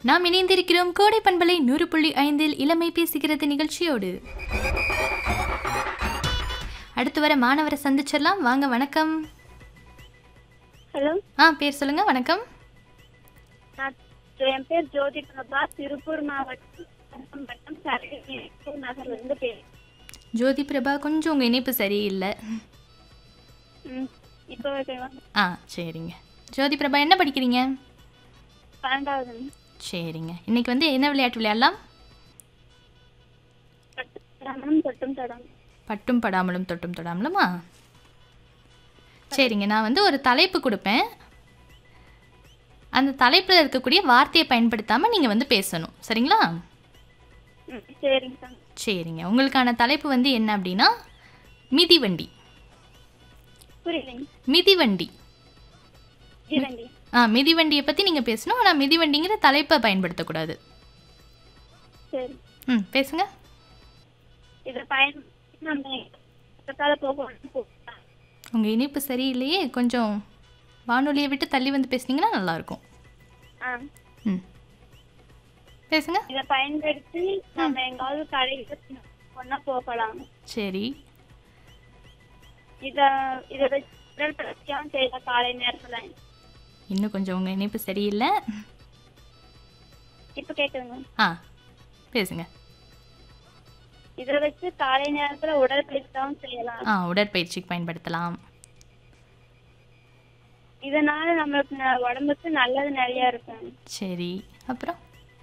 நாம் இணைந்திருக்கிறோம் கோடை பண்பலை நூறு புள்ளி ஐந்தில் இளமை பேசுகிறது நிகழ்ச்சியோடு அடுத்து வர மாணவரை சந்திச்சிடலாம் வாங்க வணக்கம் ஹலோ ஆ பேர் சொல்லுங்க வணக்கம் நான் என் பேர் ஜோதி பிரபா திருப்பூர் மாவட்டம் வட்டம் சரகி நகர்ல இருந்து பேர் ஜோதி பிரபா கொஞ்சம் உங்கள் இணைப்பு சரியில்லை ம் இப்போ ஓகேவா ஆ சரிங்க ஜோதி பிரபா என்ன படிக்கிறீங்க பன்னெண்டாவது சரிங்க இன்னைக்கு வந்து என்ன விளையாட்டு விளையாடலாம் ரமணம் தொட்டும் தடம் பட்டும் படாமலும் தொட்டும் தொடாமலுமா சரிங்க நான் வந்து ஒரு தலைப்பு கொடுப்பேன் அந்த தலைப்பில் இருக்கக்கூடிய வார்த்தையை பயன்படுத்தாமல் நீங்கள் வந்து பேசணும் சரிங்களா ம் சரிங்க சார் சரிங்க உங்களுக்கான தலைப்பு வந்து என்ன அப்படின்னா மிதிவண்டி புரியலைங்க மிதிவண்டி ஜீவண்டி ஆ மிதிவண்டியை பற்றி நீங்கள் பேசணும் ஆனால் மிதிவண்டிங்கிற தலைப்பை பயன்படுத்தக்கூடாது சரி ம் பேசுங்க இதை பயன் நம்ம பக்கத்தால போகணும் போகலாம். உங்கள் இனிப்பு சரியில்லையே கொஞ்சம் வானொலியை விட்டு தள்ளி வந்து பேசுனீங்கன்னா நல்லாயிருக்கும் ஆ ம் பேசுங்க இதை பயன்படுத்தி நம்ம எங்காவது கடைக்கு ஒன்றா போகலாம் சரி இத இதை வச்சு உடற்பயிற்சியாகவும் செய்யலாம் காலை நேரத்துல இன்னும் கொஞ்சம் உங்கள் இணைப்பு சரியில்லை இப்போ கேட்குதுங்க ஆ பேசுங்க இதை வச்சு காலை நேரத்துல உடற்பயிற்சியாகவும் செய்யலாம் ஆ உடற்பயிற்சிக்கு பயன்படுத்தலாம் இதனால நம்மளுக்கு ந- உடம்புக்கு நல்லது நிறைய இருக்கும் சரி அப்புறம்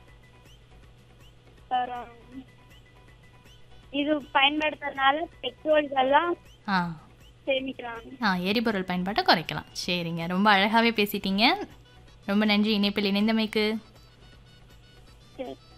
அப்புறம் இது பயன்படுத்துறதுனால பெட்ரோல் இதெல்லாம் ஆ சேமிக்கலாம் ஆ எரிபொருள் பயன்பாட்டை குறைக்கலாம் சரிங்க ரொம்ப அழகாகவே பேசிட்டீங்க ரொம்ப நன்றி இணைப்பில் இணைந்தமைக்கு சரி